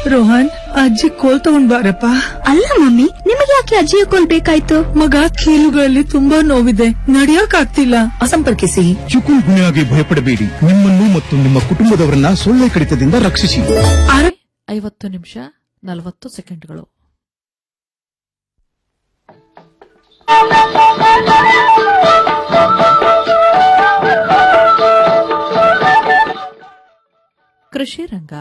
ರೋಹನ್ ಅಜ್ಜಿ ಕೋಲ್ ತಗೊಂಡ್ ಬಾರಪ್ಪ ಅಲ್ಲ ಮಮ್ಮಿ ನಿಮಗೆ ಯಾಕೆ ಅಜ್ಜಿಯ ಕೋಲ್ ಬೇಕಾಯ್ತು ಮಗ ಕೀಲುಗಳಲ್ಲಿ ತುಂಬಾ ನೋವಿದೆ ನಡಿಯಕ್ ಆಗ್ತಿಲ್ಲ ಸಂಪರ್ಕಿಸಿ ಚಿಕುನ್ ಗುಣೆಯಾಗಿ ಭಯಪಡಬೇಡಿ ನಿಮ್ಮನ್ನು ಮತ್ತು ನಿಮ್ಮ ಕುಟುಂಬದವರನ್ನ ಸೊಳ್ಳೆ ಕಡಿತದಿಂದ ರಕ್ಷಿಸಿ ಐವತ್ತು ನಿಮಿಷ ನಲವತ್ತು ಸೆಕೆಂಡ್ಗಳು ಕೃಷಿ ರಂಗ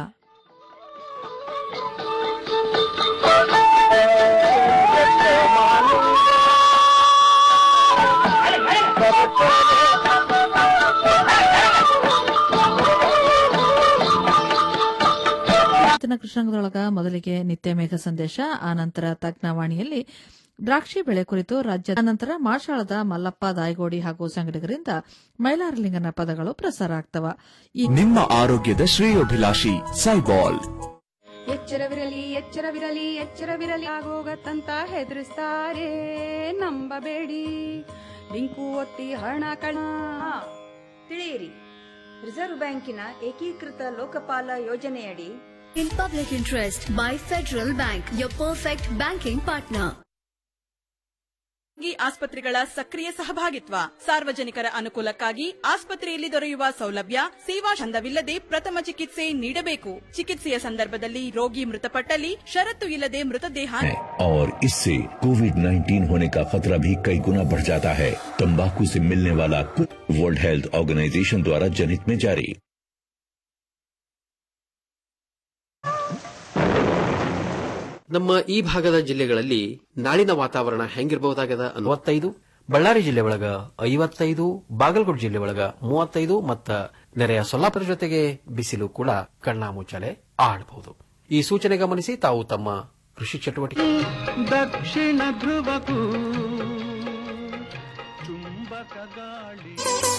ಇವತ್ತಿನ ಕೃಷ್ಣಾಂಗದೊಳಗ ಮೊದಲಿಗೆ ನಿತ್ಯ ಮೇಘ ಸಂದೇಶ ಆನಂತರ ತಜ್ಞವಾಣಿಯಲ್ಲಿ ದ್ರಾಕ್ಷಿ ಬೆಳೆ ಕುರಿತು ರಾಜ್ಯ ನಂತರ ಮಾಷಾಳದ ಮಲ್ಲಪ್ಪ ದಾಯಗೋಡಿ ಹಾಗೂ ಸಂಗಡಿಗರಿಂದ ಮೈಲಾರಲಿಂಗನ ಪದಗಳು ಪ್ರಸಾರ ಆಗ್ತವ ಈ ನಿಮ್ಮ ಆರೋಗ್ಯದ ಶ್ರೇಯೋಭಿಲಾಷಿ ಸೈಬಾಲ್ ಎಚ್ಚರವಿರಲಿ ಎಚ್ಚರವಿರಲಿ ಎಚ್ಚರವಿರಲಿ ಆಗೋಗತ್ತಂತ ಹೆದರಿಸ್ತಾರೆ ನಂಬಬೇಡಿ ಲಿಂಕು ಒತ್ತಿ ಹಣ ಕಣ ತಿಳಿಯಿರಿ ರಿಸರ್ವ್ ಬ್ಯಾಂಕಿನ ಏಕೀಕೃತ ಲೋಕಪಾಲ ಯೋಜನೆಯಡಿ In public interest by Federal Bank, your perfect banking partner. ಖಾಸಗಿ ಆಸ್ಪತ್ರೆಗಳ ಸಕ್ರಿಯ ಸಹಭಾಗಿತ್ವ ಸಾರ್ವಜನಿಕರ ಅನುಕೂಲಕ್ಕಾಗಿ ಆಸ್ಪತ್ರೆಯಲ್ಲಿ ದೊರೆಯುವ ಸೌಲಭ್ಯ ಸೇವಾ ಚಂದವಿಲ್ಲದೆ ಪ್ರಥಮ ಚಿಕಿತ್ಸೆ ನೀಡಬೇಕು ಚಿಕಿತ್ಸೆಯ ಸಂದರ್ಭದಲ್ಲಿ ರೋಗಿ ಮೃತಪಟ್ಟಲ್ಲಿ ಷರತ್ತು ಇಲ್ಲದೆ ಮೃತದೇಹ और इससे कोविड 19 होने का खतरा भी कई गुना बढ़ जाता है तंबाकू से मिलने वाला कुछ वर्ल्ड हेल्थ ऑर्गेनाइजेशन द्वारा जनहित में जारी ನಮ್ಮ ಈ ಭಾಗದ ಜಿಲ್ಲೆಗಳಲ್ಲಿ ನಾಳಿನ ವಾತಾವರಣ ಹೆಂಗಿರಬಹುದಾಗದ ಅರವತ್ತೈದು ಬಳ್ಳಾರಿ ಜಿಲ್ಲೆ ಒಳಗ ಐವತ್ತೈದು ಬಾಗಲಕೋಟೆ ಜಿಲ್ಲೆ ಒಳಗ ಮೂವತ್ತೈದು ಮತ್ತ ನೆರೆಯ ಸೊಲ್ಲಾಪುರ ಜೊತೆಗೆ ಬಿಸಿಲು ಕೂಡ ಕಣ್ಣಾಮುಚ್ಚಾಲೆ ಆಡಬಹುದು ಈ ಸೂಚನೆ ಗಮನಿಸಿ ತಾವು ತಮ್ಮ ಕೃಷಿ ಚಟುವಟಿಕೆ ದಕ್ಷಿಣ ಧ್ರುವಕ್ಕೂ ಚುಂಬಕ ಗಾಳಿ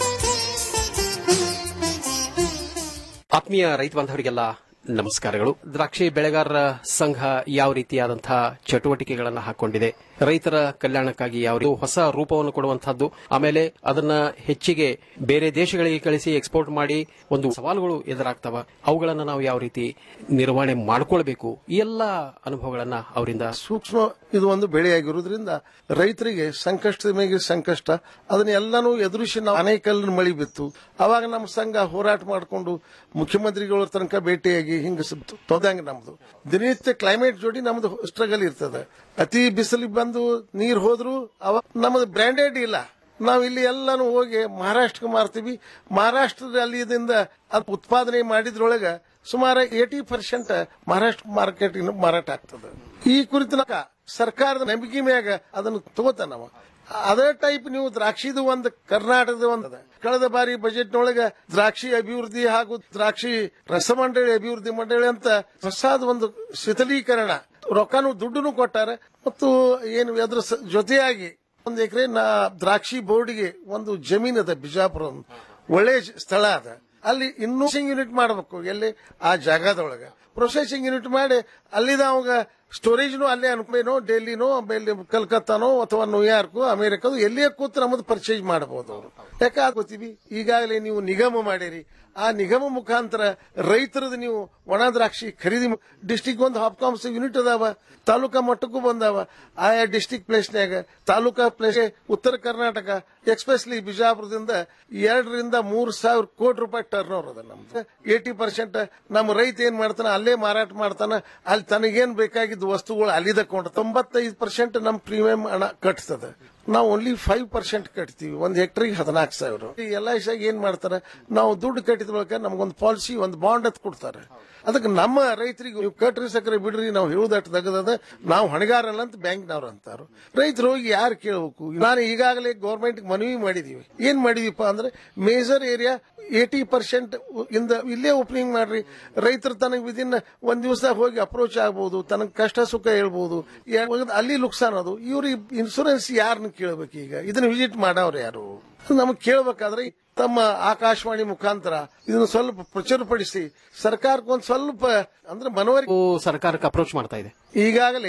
ಆತ್ಮೀಯ ರೈತ ಬಾಂಧವರಿಗೆಲ್ಲ ನಮಸ್ಕಾರಗಳು ದ್ರಾಕ್ಷಿ ಬೆಳೆಗಾರರ ಸಂಘ ಯಾವ ರೀತಿಯಾದಂತಹ ಚಟುವಟಿಕೆಗಳನ್ನು ಹಾಕೊಂಡಿದೆ ರೈತರ ಕಲ್ಯಾಣಕ್ಕಾಗಿ ಯಾವ ರೀತಿ ಹೊಸ ರೂಪವನ್ನು ಕೊಡುವಂತಹದ್ದು ಆಮೇಲೆ ಅದನ್ನ ಹೆಚ್ಚಿಗೆ ಬೇರೆ ದೇಶಗಳಿಗೆ ಕಳಿಸಿ ಎಕ್ಸ್ಪೋರ್ಟ್ ಮಾಡಿ ಒಂದು ಸವಾಲುಗಳು ಎದುರಾಗ್ತವ ಅವುಗಳನ್ನ ನಾವು ಯಾವ ರೀತಿ ನಿರ್ವಹಣೆ ಮಾಡಿಕೊಳ್ಬೇಕು ಈ ಎಲ್ಲ ಅನುಭವಗಳನ್ನ ಅವರಿಂದ ಸೂಕ್ಷ್ಮ ಇದು ಒಂದು ಬೆಳೆಯಾಗಿರುವುದರಿಂದ ರೈತರಿಗೆ ಸಂಕಷ್ಟದ ಮೇಲೆ ಸಂಕಷ್ಟ ಅದನ್ನ ಎಲ್ಲಾನು ಎದುರಿಸಿ ನಾವು ಅನೇಕಲ್ಲ ಮಳಿ ಬಿತ್ತು ಅವಾಗ ನಮ್ಮ ಸಂಘ ಹೋರಾಟ ಮಾಡಿಕೊಂಡು ಮುಖ್ಯಮಂತ್ರಿಗಳ ತನಕ ಭೇಟಿಯಾಗಿ ಹಿಂಗ ತೊದಂಗ ನಮ್ದು ದಿನನಿತ್ಯ ಕ್ಲೈಮೇಟ್ ಜೋಡಿ ನಮ್ದು ಸ್ಟ್ರಗಲ್ ಇರ್ತದೆ ಅತಿ ಬಿಸಿಲಿಗೆ ಬಂದು ನೀರ್ ಹೋದ್ರು ಅವ ನಮ್ದು ಬ್ರ್ಯಾಂಡೆಡ್ ಇಲ್ಲ ನಾವು ಇಲ್ಲಿ ಎಲ್ಲಾನು ಹೋಗಿ ಮಹಾರಾಷ್ಟ್ರಕ್ಕೆ ಮಾರ್ತೀವಿ ಮಹಾರಾಷ್ಟ್ರದಲ್ಲಿ ಇದರಿಂದ ಅದು ಉತ್ಪಾದನೆ ಮಾಡಿದ್ರೊಳಗ ಸುಮಾರು ಏಟಿ ಪರ್ಸೆಂಟ್ ಮಹಾರಾಷ್ಟ್ರ ಮಾರ್ಕೆಟ್ ಮಾರಾಟ ಆಗ್ತದೆ ಈ ಕುರಿತ ಸರ್ಕಾರದ ನಂಬಿಕೆ ಮ್ಯಾಗ ಅದನ್ನು ತಗೋತಾನವ ಅದೇ ಟೈಪ್ ನೀವು ದ್ರಾಕ್ಷಿದು ಒಂದು ಕರ್ನಾಟಕದ ಒಂದು ಅದ. ಕಳೆದ ಬಾರಿ ಬಜೆಟ್ ನೊಳಗ ದ್ರಾಕ್ಷಿ ಅಭಿವೃದ್ಧಿ ಹಾಗೂ ದ್ರಾಕ್ಷಿ ರಸಮಂಡಳಿ ಅಭಿವೃದ್ಧಿ ಮಂಡಳಿ ಅಂತ ಹೊಸಾದ ಒಂದು ಶಿಥಲೀಕರಣ ರೊಕ್ಕನು ದುಡ್ಡನ್ನು ಕೊಟ್ಟಾರೆ ಮತ್ತು ಏನು ಅದ್ರ ಸ- ಜೊತೆಯಾಗಿ ಒಂದು ಎಕರೆ ನಾ ದ್ರಾಕ್ಷಿ ಬೋರ್ಡ್ಗೆ ಒಂದು ಜಮೀನ್ ಅದ ಬಿಜಾಪುರ ಒಂದು ಒಳ್ಳೆ ಜ- ಸ್ಥಳ ಅದ ಅಲ್ಲಿ ಇನ್ನೂ ಯೂನಿಟ್ ಮಾಡಬೇಕು ಎಲ್ಲಿ ಆ ಜಾಗದೊಳಗ ಪ್ರೊಸೆಸಿಂಗ್ ಯೂನಿಟ್ ಮಾಡಿ ಅಲ್ಲಿದ ಅವಾಗ ಸ್ಟೋರೇಜ್ನು ಅಲ್ಲೇ ಅನುಕೂಲನೋ ಡೆಲ್ಲಿನೋ ಆಮೇಲೆ ಕಲ್ಕತ್ತಾನೋ ಅಥವಾ ನ್ಯೂಯಾರ್ಕ್ ಅಮೆರಿಕದು ಎಲ್ಲಿಯೇ ಕೂತು ನಮ್ಮದು ಪರ್ಚೇಸ್ ಮಾಡಬಹುದು ಅವರು ಯಾಕೆ ಗೊತ್ತೀವಿ ಈಗಾಗಲೇ ನೀವು ನಿಗಮ ಮಾಡಿರಿ ಆ ನಿಗಮ ಮುಖಾಂತರ ರೈತರದ್ದು ನೀವು ಒಣ ದ್ರಾಕ್ಷಿ ಖರೀದಿ ಡಿಸ್ಟಿಕ್ ಒಂದು ಹಾಪ್ಕಾಮ್ಸ್ ಯೂನಿಟ್ ಅದಾವ ತಾಲೂಕಾ ಮಟ್ಟಕ್ಕೂ ಬಂದಾವ ಆಯಾ ಡಿಸ್ಟಿಕ್ ಪ್ಲೇಸ್ನ್ಯಾಗ ತಾಲೂಕಾ ಪ್ಲೇಸ್ ಉತ್ತರ ಕರ್ನಾಟಕ ಎಕ್ಸ್ಪೆಷಲಿ ಬಿಜಾಪುರದಿಂದ ಎರಡರಿಂದ ಮೂರು ಸಾವಿರ ಕೋಟಿ ರೂಪಾಯಿ ಟರ್ನ್ ಓವರ್ ಅದ ನಮ್ದು ಏಟಿ ಪರ್ಸೆಂಟ್ ನಮ್ಮ ರೈತ ಏನ್ ಮಾಡ್ತಾನ ಅಲ್ಲೇ ಮಾರಾಟ ಮಾಡ್ತಾನ ಅಲ್ಲಿ ತನಗೇನ್ ಬೇಕಾಗಿದ್ದ ವಸ್ತುಗಳು ಅಲ್ಲಿ ತಗೊಂಡು ತೊಂಬತ್ತೈದು ಪರ್ಸೆಂಟ್ ನಮ್ ಪ್ರೀಮಿಯಂ ಹಣ ಕಟ್ತದೆ ನಾವು ಓನ್ಲಿ ಫೈವ್ ಪರ್ಸೆಂಟ್ ಕಟ್ತೀವಿ ಒಂದು ಹೆಕ್ಟರ್ಗೆ ಹದಿನಾಲ್ಕು ಸಾವಿರ ಈ ಎಲ್ ಐ ಸಿಯಾಗ ಏನ್ ಮಾಡ್ತಾರೆ ನಾವು ದುಡ್ಡು ಕಟ್ಟಿದ ಬಳಿಕ ನಮಗೊಂದು ಪಾಲಿಸಿ ಒಂದು ಬಾಂಡ್ ಅಂತ ಕೊಡ್ತಾರೆ ಅದಕ್ಕೆ ನಮ್ಮ ರೈತರಿಗೆ ನೀವು ಕಟ್ರಿ ಸಕ್ಕರೆ ಬಿಡ್ರಿ ನಾವು ಹೇಳುದಟ್ಟು ತೆಗದದ ನಾವು ಹೊಣೆಗಾರಲ್ಲ ಅಂತ ಬ್ಯಾಂಕ್ನವ್ರು ಅಂತಾರು ರೈತರು ಹೋಗಿ ಯಾರು ಕೇಳಬೇಕು ನಾನು ಈಗಾಗಲೇ ಗೌರ್ಮೆಂಟ್ ಮನವಿ ಮಾಡಿದೀವಿ ಏನ್ ಮಾಡಿದೀಪ ಅಂದ್ರೆ ಮೇಜರ್ ಏರಿಯಾ ಏಟಿ ಪರ್ಸೆಂಟ್ ಇಂದ ಇಲ್ಲೇ ಓಪನಿಂಗ್ ಮಾಡ್ರಿ ರೈತರು ತನಗೆ ವಿದಿನ್ ಒಂದ್ ದಿವಸ ಹೋಗಿ ಅಪ್ರೋಚ್ ಆಗ್ಬಹುದು ತನಗೆ ಕಷ್ಟ ಸುಖ ಹೇಳ್ಬಹುದು ಯಾ- ಅಲ್ಲಿ ಲುಕ್ಸಾನ್ ಅದು ಇವ್ರಿಗೆ ಇನ್ಸೂರೆನ್ಸ್ ಯಾರನ್ನ ಕೇಳಬೇಕು ಈಗ ಇದನ್ನ ವಿಸಿಟ್ ಮಾಡವ್ರು ಯಾರು ನಮಗೆ ಕೇಳಬೇಕಾದ್ರೆ ತಮ್ಮ ಆಕಾಶವಾಣಿ ಮುಖಾಂತರ ಇದನ್ನು ಸ್ವಲ್ಪ ಪ್ರಚುರಪಡಿಸಿ ಸರ್ಕಾರಕ್ಕೊಂದು ಸ್ವಲ್ಪ ಅಂದ್ರೆ ಮನವರಿಕೆ ಸರ್ಕಾರಕ್ಕೆ ಅಪ್ರೋಚ್ ಮಾಡ್ತಾ ಇದೆ ಈಗಾಗಲೇ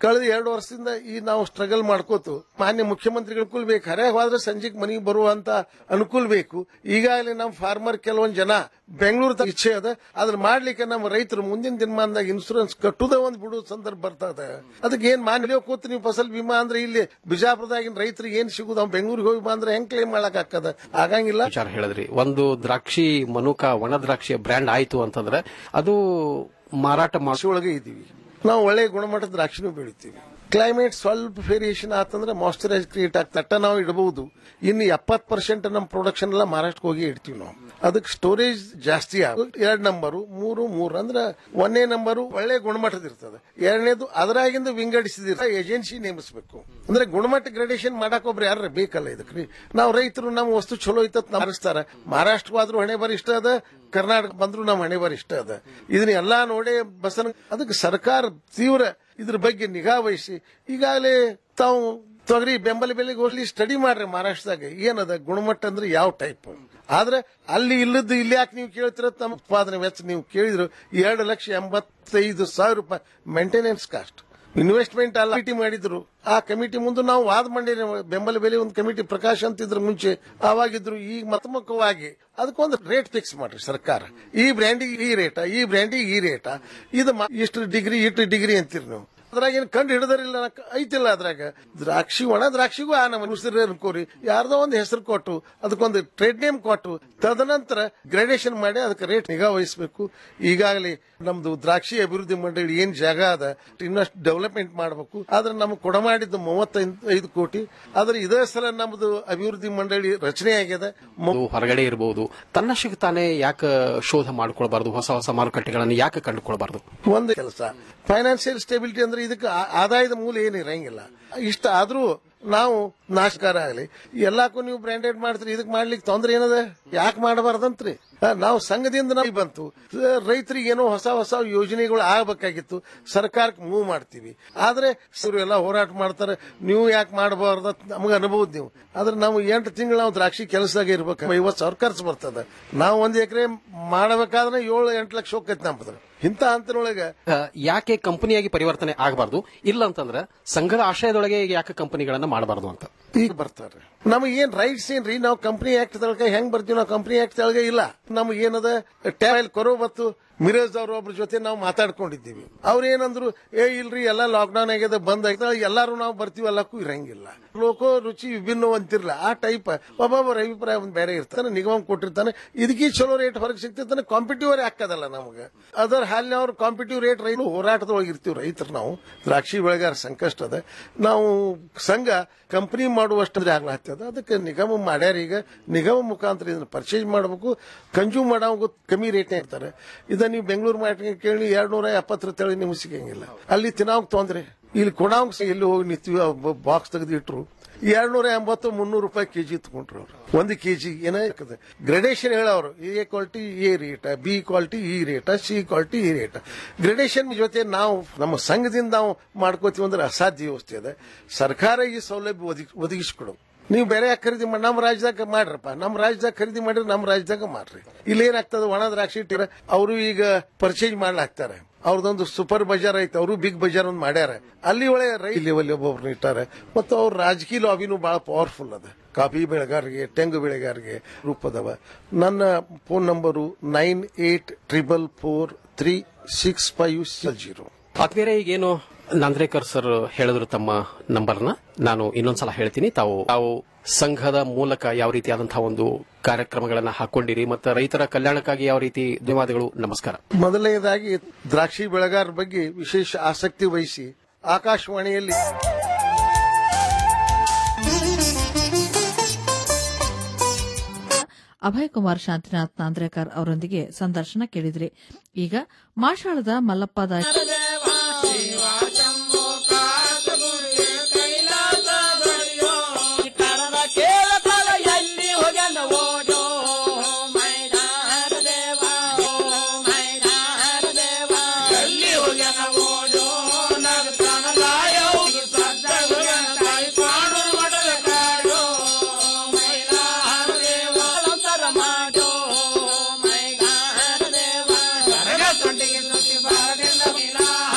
ಕಳೆದ ಎರಡು ವರ್ಷದಿಂದ ಈ ನಾವು ಸ್ಟ್ರಗಲ್ ಮಾಡ್ಕೋತು ಮಾನ್ಯ ಮುಖ್ಯಮಂತ್ರಿಗಳ ಕುಲ್ ಬೇಕು ಹರೇ ಹೋದ್ರೆ ಸಂಜೆಗೆ ಮನೆಗೆ ಬರುವಂತ ಅನುಕೂಲ ಬೇಕು ಈಗಾಗಲೇ ನಮ್ಮ ಫಾರ್ಮರ್ ಕೆಲವೊಂದ್ ಜನ ಬೆಂಗಳೂರು ಇಚ್ಛೆ ಅದ ಅದನ್ನ ಮಾಡ್ಲಿಕ್ಕೆ ನಮ್ಮ ರೈತರು ಮುಂದಿನ ದಿನಮಾನದಾಗ ಇನ್ಸೂರೆನ್ಸ್ ಕಟ್ಟುದ ಒಂದ್ ಬಿಡುವ ಸಂದರ್ಭ ಬರ್ತದೆ ಅದಕ್ಕೆ ಏನ್ ಮಾನ್ಯ ಕೂತು ನೀವು ಫಸಲ್ ಬಿಮಾ ಅಂದ್ರೆ ಇಲ್ಲಿ ಬಿಜಾಪುರದಾಗಿನ ರೈತರಿಗೆ ಏನ್ ಸಿಗುದು ಅವ್ನು ಬೆಂಗಳೂರಿಗೆ ಹೋಗಿ ಬಾ ಅಂದ್ರೆ ಹೆಂಗ್ ಕ್ಲೇಮ್ ಮಾಡಕ್ ಹಾಕದ ಆಗಂಗಿಲ್ಲ ವಿಚಾರ ಹೇಳಿದ್ರಿ ಒಂದು ದ್ರಾಕ್ಷಿ ಮನುಕ ಒಣ ದ್ರಾಕ್ಷಿಯ ಬ್ರ್ಯಾಂಡ್ ಆಯ್ತು ಅಂತಂದ್ರೆ ಅದು ಮಾರಾಟ ಕೃಷಿ ಒಳಗೆ ಇದೀವಿ ನಾವು ಒಳ್ಳೆ ಗುಣಮಟ್ಟದ ದ್ರಾಕ್ಷಿನೂ ಬೆಳಿತೀವಿ ಕ್ಲೈಮೇಟ್ ಸ್ವಲ್ಪ ವೇರಿಯೇಷನ್ ಆತಂದ್ರೆ ಮಾಯ್ಚರೈಸ್ ಕ್ರಿಯೇಟ್ ಆಗ್ತದೆ ಅಟ್ಟ ನಾವು ಇಡಬಹುದು ಇನ್ನು ಎಪ್ಪತ್ ಪರ್ಸೆಂಟ್ ನಮ್ಮ ಪ್ರೊಡಕ್ಷನ್ ಎಲ್ಲ ಮಾರಾಟಕ್ಕೆ ಹೋಗಿ ಇಡ್ತೀವಿ ನಾವು ಅದಕ್ಕೆ ಸ್ಟೋರೇಜ್ ಜಾಸ್ತಿ ಆಗ ಎರಡ್ ನಂಬರು ಮೂರು ಮೂರು ಅಂದ್ರೆ ಒಂದನೇ ನಂಬರು ಒಳ್ಳೆ ಗುಣಮಟ್ಟದ ಇರ್ತದೆ ಎರಡನೇದು ಅದರಾಗಿಂದ ವಿಂಗಡಿಸಿದ ಏಜೆನ್ಸಿ ನೇಮಿಸಬೇಕು ಅಂದ್ರೆ ಗುಣಮಟ್ಟ ಗ್ರೇಡೇಷನ್ ಮಾಡಕ್ ಒಬ್ರು ಯಾರ ಬೇಕಲ್ಲ ಇದಕ್ಕೆ ನಾವು ರೈತರು ನಮ್ಮ ವಸ್ತು ಚಲೋ ಐತತ್ ಮಾರಿಸ್ತಾರ ಮಹಾರಾಷ್ಟ್ರವಾದ್ರೂ ಹಣೆ ಬರ ಇಷ್ಟ ಅದ ಕರ್ನಾಟಕ ಬಂದ್ರು ನಮ್ಮ ಹಣೆ ಬರ ಇಷ್ಟ ಅದ ಇದನ್ನ ಎಲ್ಲಾ ನೋಡೇ ಬಸನ ಅದಕ್ಕೆ ಸರ್ಕಾರ ತೀವ್ರ ಇದ್ರ ಬಗ್ಗೆ ನಿಗಾ ವಹಿಸಿ ಈಗಾಗಲೇ ತಾವು ತೊಗರಿ ಬೆಂಬಲ ಬೆಲೆ ಘೋಷಣೆ ಸ್ಟಡಿ ಮಾಡ್ರಿ ಮಹಾರಾಷ್ಟ್ರದಾಗ ಏನದ ಗುಣಮಟ್ಟ ಅಂದ್ರೆ ಯಾವ ಟೈಪ್ ಆದ್ರೆ ಅಲ್ಲಿ ಇಲ್ಲದ್ದು ಇಲ್ಲಿ ಯಾಕೆ ನೀವು ಕೇಳ್ತಿರ ತಮ್ಮ ಉತ್ಪಾದನೆ ವೆಚ್ಚ ನೀವು ಕೇಳಿದ್ರು ಎರಡು ಲಕ್ಷ ಎಂಬತ್ತೈದು ಸಾವಿರ ರೂಪಾಯಿ ಮೇಂಟೆನೆನ್ಸ್ ಕಾಸ್ಟ್ ಇನ್ವೆಸ್ಟ್ಮೆಂಟ್ ಅಲ್ಲ ಕಮಿಟಿ ಮಾಡಿದ್ರು ಆ ಕಮಿಟಿ ಮುಂದೆ ನಾವು ವಾದ ಮಾಡಿರಿ ಬೆಂಬಲ ಬೆಲೆ ಒಂದು ಕಮಿಟಿ ಪ್ರಕಾಶ್ ಅಂತಿದ್ರು ಮುಂಚೆ ಆವಾಗಿದ್ರು ಈಗ ಮತಮುಖವಾಗಿ ಅದಕ್ಕೊಂದು ರೇಟ್ ಫಿಕ್ಸ್ ಮಾಡ್ರಿ ಸರ್ಕಾರ ಈ ಬ್ರ್ಯಾಂಡಿಗೆ ಈ ರೇಟ ಈ ಬ್ರ್ಯಾಂಡಿಗೆ ಈ ರೇಟ ಇದು ಮ- ಇಷ್ಟು ಡಿಗ್ರಿ ಇಷ್ಟು ಡಿಗ್ರಿ ಅಂತೀರಿ ನೀವು ಅದ್ರಾಗ ಏನ್ ಕಂಡು ಹಿಡಿದರಿಲ್ಲ ಐತಿಲ್ಲ ಅದ್ರಾಗ ದ್ರಾಕ್ಷಿ ಒಣ ದ್ರಾಕ್ಷಿಗೂ ಆ ನಮ್ಮ ಉಸಿರು ಅನ್ಕೋರಿ ಯಾರ್ದೋ ಒಂದು ಹೆಸರು ಕೊಟ್ಟು ಅದಕ್ಕೊಂದು ಟ್ರೇಡ್ ನೇಮ್ ಕೊಟ್ಟು ತದನಂತರ ಗ್ರೇಡೇಷನ್ ಮಾಡಿ ಅದಕ್ಕೆ ರೇಟ್ ನಿಗಾ ವಹಿಸಬೇಕು ಈಗಾಗಲೇ ನಮ್ದು ದ್ರಾಕ್ಷಿ ಅಭಿವೃದ್ಧಿ ಮಂಡಳಿ ಏನ್ ಜಾಗ ಅದ ಇನ್ನಷ್ಟು ಡೆವಲಪ್ಮೆಂಟ್ ಮಾಡಬೇಕು ಆದ್ರೆ ನಮ್ಗೆ ಕೊಡಮಾಡಿದ್ದು ಮೂವತ್ತೈದು ಕೋಟಿ ಆದ್ರೆ ಇದೇ ಸಲ ನಮ್ದು ಅಭಿವೃದ್ಧಿ ಮಂಡಳಿ ರಚನೆ ಆಗಿದೆ ಅದು ಹೊರಗಡೆ ಇರಬಹುದು ತನ್ನಷ್ಟಕ್ಕೆ ತಾನೇ ಯಾಕೆ ಶೋಧ ಮಾಡ್ಕೊಳ್ಬಾರ್ದು ಹೊಸ ಹೊಸ ಮಾರುಕಟ್ಟೆಗಳನ್ನು ಯಾಕೆ ಕಂಡುಕೊಳ್ಬಾರ್ದು ಒಂದು ಕೆಲಸ ಫೈನಾನ್ಸಿಯಲ್ ಸ್ಟೆಬಿಲಿಟಿ ಅಂದ್ರೆ ಇದಕ್ಕೆ ಆ- ಆದಾಯದ ಮೂಲ ಏನು ಇರಂಗಿಲ್ಲ ಇಷ್ಟ ಆದ್ರೂ ನಾವು ನಾಶಕಾರ ಆಗಲಿ ಎಲ್ಲಾಕು ನೀವು ಬ್ರ್ಯಾಂಡೆಡ್ ಮಾಡ್ತೀರಿ ಇದಕ್ಕೆ ಮಾಡ್ಲಿಕ್ಕೆ ತೊಂದ್ರೆ ಏನದ ಯಾಕೆ ಮಾಡಬಾರ್ದಂತ್ರಿ ಆ, ನಾವು ಸಂಘದಿಂದ ನಾವು ಬಂತು ರೈತರಿಗೆ ಏನೋ ಹೊಸ ಹೊಸ ಯೋಜನೆಗಳು ಆಗಬೇಕಾಗಿತ್ತು ಸರ್ಕಾರಕ್ಕೆ ಮೂವ್ ಮಾಡ್ತೀವಿ ಆದ್ರೆ ಇವ್ರು ಎಲ್ಲ ಹೋರಾಟ ಮಾಡ್ತಾರೆ ನೀವು ಯಾಕೆ ಮಾಡಬಾರ್ದ ನಮಗೆ ಅನ್ಬಹುದು ನೀವು ಆದ್ರೆ ನಾವು ಎಂಟು ತಿಂಗಳು ನಾವು ದ್ರಾಕ್ಷಿ ಕೆಲಸದಾಗ ಇರ್ಬೇಕು ಐವತ್ತು ಸಾವಿರ ಖರ್ಚು ಬರ್ತದೆ ನಾವು ಒಂದ್ ಎಕರೆ ಮಾಡಬೇಕಾದ್ರೆ ಏಳು ಎಂಟು ಲಕ್ಷ ಹೋಗ್ತೈತಿ ನಮ್ಮದ್ರ ಇಂಥ ಹಂತನೊಳಗೆ ಆ, ಯಾಕೆ ಕಂಪನಿಯಾಗಿ ಪರಿವರ್ತನೆ ಆಗಬಾರ್ದು ಇಲ್ಲ ಅಂತಂದ್ರೆ ಸಂಘದ ಆಶ್ರಯದೊಳಗೆ ಯಾಕೆ ಕಂಪನಿಗಳನ್ನ ಮಾಡಬಾರ್ದು ಅಂತ ಈಗ ಬರ್ತಾರೆ ನಮಗೆ ಏನ್ ರೈಟ್ಸ್ ಏನ್ರಿ ನಾವು ಕಂಪನಿ ಆಕ್ಟ್ ತಳಕ ಹೆಂಗ್ ಬರ್ತೀವಿ ನಾವು ಕಂಪನಿ ಆಕ್ಟ್ ತಳಗ ಇಲ್ಲ ನಮ್ಗೆ ಏನದ ಟ್ಯಾಬ್ ಕೊರೋ ಬತ್ತು ಮಿರೇಜ್ ಅವ್ರ ಒಬ್ರ ಜೊತೆ ನಾವು ಮಾತಾಡ್ಕೊಂಡಿದ್ದೀವಿ ಅವ್ರ ಏನಂದ್ರು ಏ ಇಲ್ರಿ ಎಲ್ಲ ಲಾಕ್ಡೌನ್ ಆಗ್ಯದ ಬಂದ್ ಆಗ್ಯದ ಎಲ್ಲಾರು ನಾವು ಬರ್ತೀವಿ ಎಲ್ಲಕ್ಕೂ ಇರಂಗಿಲ್ಲ ಲೋಕೋ ರುಚಿ ವಿಭಿನ್ನ ಅಂತಿರ್ಲ ಆ ಟೈಪ್ ಒಬ್ಬೊಬ್ಬರ ಅಭಿಪ್ರಾಯ ಒಂದ್ ಬೇರೆ ಇರ್ತಾನೆ ನಿಗಮ ಕೊಟ್ಟಿರ್ತಾನೆ ಇದಕ್ಕೆ ಚಲೋ ರೇಟ್ ಹೊರಗೆ ಸಿಗ್ತಿರ್ತಾನೆ ಕಾಂಪಿಟಿವ್ ಹಾಕದಲ್ಲ ನಮಗೆ ಅದರ ಹಾಲಿನ ಅವ್ರ ಕಾಂಪಿಟಿವ್ ರೇಟ್ ರೈತ ಹೋರಾಟದೊಳಗೆ ಇರ್ತೀವಿ ರೈತರು ನಾವು ದ್ರಾಕ್ಷಿ ಬೆಳೆಗಾರ ಸಂಕಷ್ಟ ಅದ ನಾವು ಸಂಘ ಕಂಪನಿ ಮಾಡುವಷ್ಟು ಆಗ್ಲಾಗ್ತದ ಅದಕ್ಕೆ ನಿಗಮ ಮಾಡ್ಯಾರ ಈಗ ನಿಗಮ ಮುಖಾಂತರ ಇದನ್ನ ಪರ್ಚೇಸ್ ಮಾಡಬೇಕು ಕನ್ಸ್ಯೂಮ್ ಮಾಡೋವಾಗ ಕಮ್ಮಿ ರೇಟ್ನೇ ಇರ್ತಾರೆ ಇದನ್ನ ನೀವು ಬೆಂಗಳೂರು ಮಾರ್ಕೆಟ್ ಕೇಳಿ ಎರಡ್ ನೂರ ಎಪ್ಪತ್ತರ ತಳಿ ನಿಮ್ಗೆ ಸಿಗಂಗಿಲ್ಲ ಅಲ್ಲಿ ತಿನ್ನೋಕ್ ತೊಂದ್ರೆ ಇಲ್ಲಿ ಕೊಡೋಂಗ್ ಎಲ್ಲಿ ಹೋಗಿ ನಿಂತೀವಿ ಬಾಕ್ಸ್ ತೆಗೆದು ಇಟ್ರು ಎರಡ್ ನೂರ ಎಂಬತ್ತು ಮುನ್ನೂರು ರೂಪಾಯಿ ಕೆಜಿ ತಗೊಂಡ್ರು ಅವ್ರು ಒಂದು ಕೆಜಿ ಏನ ಗ್ರೇಡೇಷನ್ ಹೇಳೋರು ಎ ಕ್ವಾಲಿಟಿ ಎ ರೇಟ ಬಿ ಕ್ವಾಲಿಟಿ ಈ ರೇಟ ಸಿ ಕ್ವಾಲಿಟಿ ಈ ರೇಟ ಗ್ರೇಡೇಷನ್ ಜೊತೆ ನಾವು ನಮ್ಮ ಸಂಘದಿಂದ ನಾವು ಮಾಡ್ಕೋತೀವಿ ಅಂದ್ರೆ ಅಸಾಧ್ಯ ವ್ಯವಸ್ಥೆ ಅದ ಸರ್ಕಾರ ಈ ಸೌಲಭ್ಯ ಒದಗಿ- ಒದಗಿಸ್ಕೊಡು ನೀವು ಬೇರೆ ಯಾಕ್ ಖರೀದಿ ಮಾಡಿ ನಮ್ಮ ರಾಜ್ಯದಾಗ ಮಾಡ್ರಪ್ಪ ನಮ್ಮ ರಾಜ್ಯದಾಗ ಖರೀದಿ ಮಾಡಿದ್ರೆ ನಮ್ಮ ರಾಜ್ಯದಾಗ ಮಾಡ್ರಿ ಇಲ್ಲಿ ಏನಾಗ್ತದೆ ಒಣ ದ್ರಾಕ್ಷಿ ಇಟ್ಟಿರ ಅವರು ಈಗ ಪರ್ಚೇಸ್ ಮಾಡ್ಲಾಗ್ತಾರೆ ಅವ್ರದೊಂದು ಸೂಪರ್ ಬಜಾರ್ ಐತೆ ಅವರು ಬಿಗ್ ಬಜಾರ್ ಒಂದು ಮಾಡ್ಯಾರ ಅಲ್ಲಿ ಒಳ್ಳೆ ರೈ ಲೆವೆಲ್ ಒಬ್ಬೊಬ್ರನ್ನ ಇಟ್ಟಾರೆ ಮತ್ತು ಅವ್ರ ರಾಜಕೀಯ ಲಾಬಿನೂ ಬಹಳ ಪವರ್ಫುಲ್ ಅದ ಕಾಫಿ ಬೆಳೆಗಾರರಿಗೆ ತೆಂಗು ಬೆಳೆಗಾರರಿಗೆ ರೂಪದವ ನನ್ನ phone number nine eight triple four three six five zero ಆದ್ಮೇಲೆ ಈಗೇನು ನಂದ್ರೇಕರ್ ಸರ್ ಹೇಳಿದ್ರು ತಮ್ಮ ನಂಬರ್ನ ನಾನು ಇನ್ನೊಂದ್ಸಲ ಹೇಳ್ತೀನಿ ತಾವು ತಾವು ಸಂಘದ ಮೂಲಕ ಯಾವ ರೀತಿಯಾದಂತಹ ಒಂದು ಕಾರ್ಯಕ್ರಮಗಳನ್ನ ಹಾಕೊಂಡಿರಿ ಮತ್ತು ರೈತರ ಕಲ್ಯಾಣಕ್ಕಾಗಿ ಯಾವ ರೀತಿ ಧನ್ಯವಾದಗಳು ನಮಸ್ಕಾರ ಮೊದಲನೇದಾಗಿ ದ್ರಾಕ್ಷಿ ಬೆಳೆಗಾರರ ಬಗ್ಗೆ ವಿಶೇಷ ಆಸಕ್ತಿ ವಹಿಸಿ ಆಕಾಶವಾಣಿಯಲ್ಲಿ ಅಭಯ್ ಕುಮಾರ್ ಶಾಂತಿನಾಥ್ ನಾಂದ್ರೇಕರ್ ಅವರೊಂದಿಗೆ ಸಂದರ್ಶನ ಕೇಳಿದ್ರಿ ಈಗ ಮಾಷಾಳದ ಮಲ್ಲಪ್ಪ ದಾಯ ಎಲ್ಲಿ ಹೋಗ್ಯಾನ ಓಡೋ ಮೈದಾನ ದೇವ ಮೈದಾನ ದೇವ ಎಲ್ಲಿ ಹೋಗ್ಯಾನ ಓಡೋ ನಗತಾನ ಲಾಯೋ ಸದ್ದ ಹೋಗ್ಯಾನ ತಾಯಿ ಪಾಡು ಮಡಲ ಕಾಡೋ ಮೈದಾನ ದೇವ ಅಂತರ ಮಾಡೋ ಮೈದಾನ ದೇವ ಕರಗ ತೊಂಡಿಗೆ ಸುತ್ತಿ ಬಾರದಿಂದ ಮೈದಾನ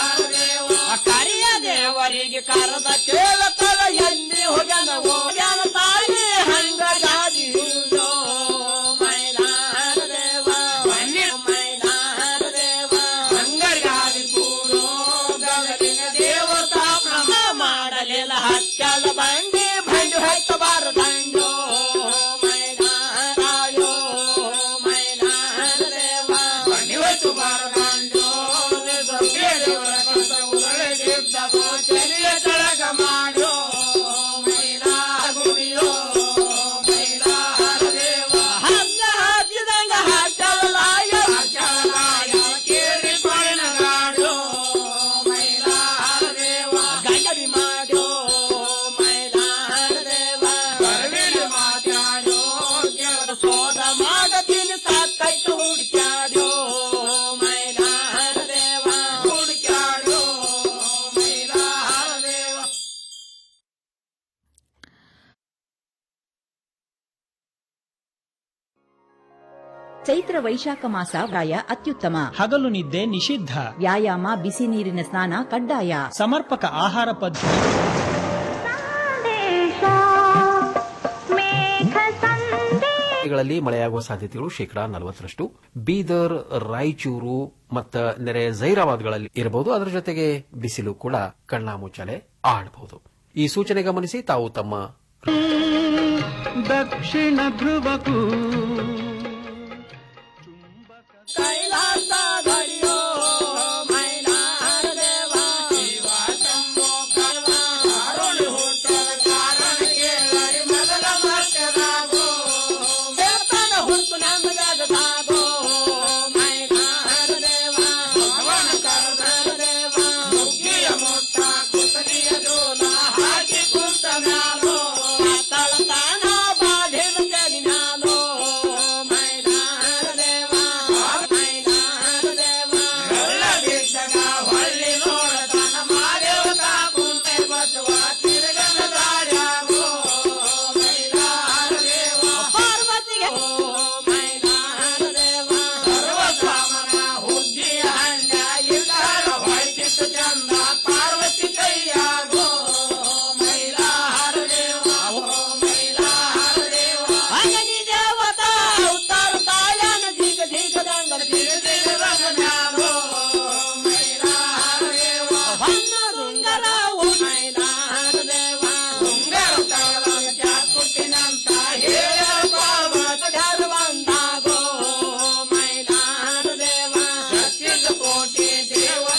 ತಾಯಿಗೆ ಕರದ ಕೇಳತದ ಎಲ್ಲಿ ಹೋಗ್ಯಾನ ಹೋಗ್ಯಾನ ತಾಯಿ ಹಂಗ ಗಾದಿ ಹುಲ್ಲೋ ಮೈಲಾರ ದೇವ ಬನ್ನಿ ಮೈಲಾರ ದೇವ ಹಂಗರಿಗಾದಿ ಕೂಡೋ ಗಗಲಿನ ದೇವತಾ ಪ್ರಮ ಮಾಡಲಿಲ್ಲ ಹಚ್ಚಲ ಬಂಡಿ ಬಂಡು ಹಚ್ಚಬಾರ ದಂಡೋ ಮೈಲಾರಾಯೋ ಮೈಲಾರ ದೇವ ಬನ್ನಿ ಹಚ್ಚಬಾರ ದಂಡೋ ದೇವರ ಕಸ ಉರಳಿದ್ದ ಚಲಿಯ ತಳಗ ಮಾಡೋ ಮೈಲಾ ಗುಡಿಯೋ ಮೈಲಾರ ದೇವ ಹಲ್ಲ ಹಾಕಿದಂಗ ಹಚ್ಚಲಾಯ ಹಚ್ಚಲಾಯ ಕೇಳಿ ಪಯಣಗಾಡೋ ಮೈಲಾರ ದೇವ ಗಂಗಡಿ ಮಾಡೋ ಮೈಲಾರ ದೇವ ಬರವಿಲಿ ಮಾತಾಡೋ ಗೆಳದ ಸೋದ ಮಾಡತೀನಿ ಸಾಕೈತು ಹುಡುಕ್ಯಾಡೋ ಮೈಲಾರ ದೇವ ಹುಡುಕ್ಯಾಡೋ ಮೈಲಾರ ದೇವ ಚೈತ್ರ ವೈಶಾಖ ಮಾಸ ಪ್ರಾಯ ಅತ್ಯುತ್ತಮ ಹಗಲು ನಿದ್ದೆ ನಿಷಿದ್ಧ ವ್ಯಾಯಾಮ ಬಿಸಿ ನೀರಿನ ಸ್ನಾನ ಕಡ್ಡಾಯ ಸಮರ್ಪಕ ಆಹಾರ ಪದ್ಧತಿ ಗಳಲ್ಲಿ ಮಳೆಯಾಗುವ ಸಾಧ್ಯತೆಗಳು ಶೇಕಡಾ ನಲವತ್ತರಷ್ಟು ಬೀದರ್ ರಾಯಚೂರು ಮತ್ತು ನೆರೆ ಜೈರಾಬಾದ್ಗಳಲ್ಲಿ ಇರಬಹುದು ಅದರ ಜೊತೆಗೆ ಬಿಸಿಲು ಕೂಡ ಕಣ್ಣಾಮುಚ್ಚಾಲೆ ಆಡಬಹುದು ಈ ಸೂಚನೆ ಗಮನಿಸಿ ತಾವು ತಮ್ಮ ದಕ್ಷಿಣ ಧ್ರುವಕ್ಕೂ ಕೈಲಾಸ ಗಡಿಯ